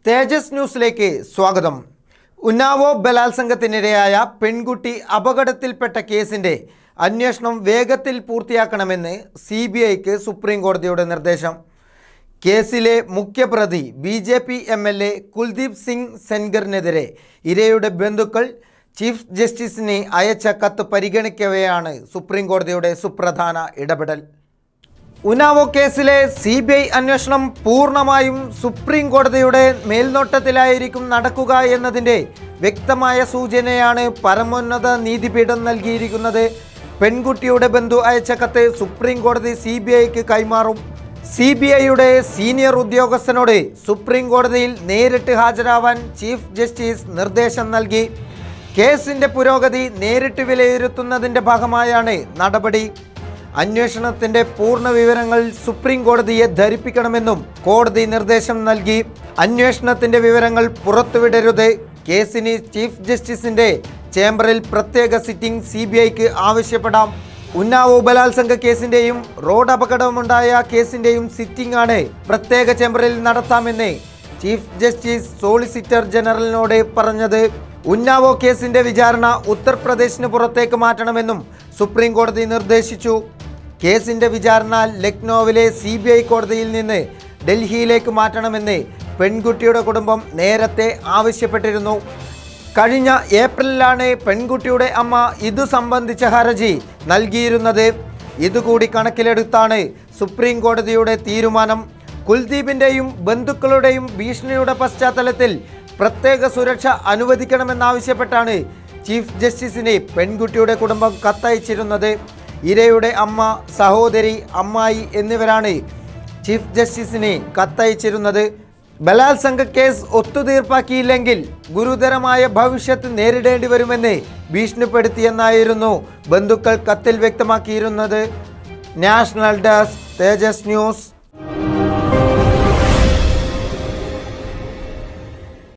തേജസ് ന്യൂസിലേക്ക് സ്വാഗതം ഉന്നാവോ ബലാത്സംഗത്തിനിരയായ പെൺകുട്ടി അപകടത്തിൽപ്പെട്ട കേസിന്റെ അന്വേഷണം വേഗത്തിൽ പൂർത്തിയാക്കണമെന്ന് സി ബി ഐക്ക് സുപ്രീം കോടതിയുടെ നിർദ്ദേശം കേസിലെ മുഖ്യപ്രതി B J P M L A Kuldeep Singh സെൻഗറിനെതിരെ ഇരയുടെ ബന്ധുക്കൾ ചീഫ് ജസ്റ്റിസിന് അയച്ച കത്ത് പരിഗണിക്കവെയാണ് സുപ്രീം കോടതിയുടെ സുപ്രധാന ഇടപെടൽ ഉനാവോ കേസിലെ സി ബി ഐ അന്വേഷണം പൂർണ്ണമായും സുപ്രീം കോടതിയുടെ മേൽനോട്ടത്തിലായിരിക്കും നടക്കുക എന്നതിൻ്റെ വ്യക്തമായ സൂചനയാണ് പരമോന്നത നീതിപീഠം നൽകിയിരിക്കുന്നത് പെൺകുട്ടിയുടെ ബന്ധു അയച്ച കത്ത് സുപ്രീം കോടതി സി ബി ഐക്ക് കൈമാറും സി ബി ഐയുടെ സീനിയർ ഉദ്യോഗസ്ഥനോട് സുപ്രീം കോടതിയിൽ നേരിട്ട് ഹാജരാവാൻ ചീഫ് ജസ്റ്റിസ് നിർദ്ദേശം നൽകി കേസിന്റെ പുരോഗതി നേരിട്ട് വിലയിരുത്തുന്നതിന്റെ ഭാഗമായാണ് നടപടി അന്വേഷണത്തിന്റെ പൂർണ്ണ വിവരങ്ങൾ സുപ്രീം കോടതിയെ ധരിപ്പിക്കണമെന്നും കോടതി നിർദ്ദേശം നൽകി അന്വേഷണത്തിന്റെ വിവരങ്ങൾ പുറത്തുവിടരുത് കേസിന് ചീഫ് ജസ്റ്റിസിന്റെ ചേംബറിൽ പ്രത്യേക സിറ്റിംഗ് സി ബി ഐക്ക് ആവശ്യപ്പെടാം ഉന്നാവോ ബലാത്സംഗ കേസിന്റെയും റോഡ് അപകടമുണ്ടായ കേസിന്റെയും സിറ്റിംഗ് ആണ് പ്രത്യേക ചേംബറിൽ നടത്താമെന്ന് ചീഫ് ജസ്റ്റിസ് സോളിസിറ്റർ ജനറലിനോട് പറഞ്ഞത് ഉന്നാവോ കേസിന്റെ വിചാരണ ഉത്തർപ്രദേശിന് പുറത്തേക്ക് മാറ്റണമെന്നും സുപ്രീം കോടതി നിർദ്ദേശിച്ചു കേസിന്റെ വിചാരണ ലക്നൌവിലെ സി ബി ഐ കോടതിയിൽ നിന്ന് ഡൽഹിയിലേക്ക് മാറ്റണമെന്ന് പെൺകുട്ടിയുടെ കുടുംബം നേരത്തെ ആവശ്യപ്പെട്ടിരുന്നു കഴിഞ്ഞ ഏപ്രിലിലാണ് പെൺകുട്ടിയുടെ അമ്മ ഇതു സംബന്ധിച്ച ഹർജി നൽകിയിരുന്നത് ഇതുകൂടി കണക്കിലെടുത്താണ് സുപ്രീം കോടതിയുടെ തീരുമാനം കുൽദീപിൻ്റെയും ബന്ധുക്കളുടെയും ഭീഷണിയുടെ പശ്ചാത്തലത്തിൽ പ്രത്യേക സുരക്ഷ അനുവദിക്കണമെന്നാവശ്യപ്പെട്ടാണ് ചീഫ് ജസ്റ്റിസിന് പെൺകുട്ടിയുടെ കുടുംബം കത്തയച്ചിരുന്നത് ഇരയുടെ അമ്മ സഹോദരി അമ്മായി എന്നിവരാണ് ചീഫ് ജസ്റ്റിസിന് കത്തയച്ചിരുന്നത് ബലാത്സംഗ കേസ് ഒത്തുതീർപ്പാക്കിയില്ലെങ്കിൽ ഗുരുതരമായ ഭവിഷ്യത്ത് നേരിടേണ്ടി വരുമെന്ന് ഭീഷണിപ്പെടുത്തിയെന്നായിരുന്നു ബന്ധുക്കൾ കത്തിൽ വ്യക്തമാക്കിയിരുന്നത് നാഷണൽ ഡെസ്ക് തേജസ് ന്യൂസ്